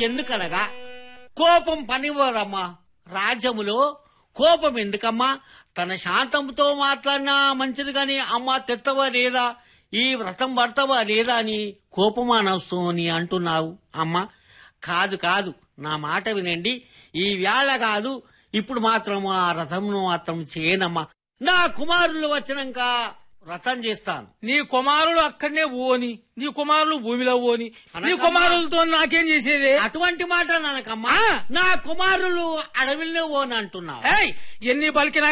నాకెందుకనగా కోపం పనిపోదమ్మా రాజ్యములో కోపం ఎందుకమ్మా తన శాంతంతో మాట్లాడినా మంచిది గాని అమ్మా తెత్తవా లేదా ఈ వ్రతం పడతావా లేదా అని కోపమా నవ్వు అని అంటున్నావు అమ్మా కాదు కాదు నా మాట వినండి ఈ వేళ కాదు ఇప్పుడు మాత్రం ఆ రథంను మాత్రం చేయనమ్మా నా కుమారులు వచ్చినాక వ్రతం చేస్తాను నీ కుమారులు అక్కడనే ఓని నీ కుమారులు భూమిలో ఓని నీ కుమారులతో నాకేం చేసేది అటువంటి మాట ననకమ్మా నా కుమారులు అడవిలో ఓని అంటున్నావు ఏయ్ ఎన్ని పలికినా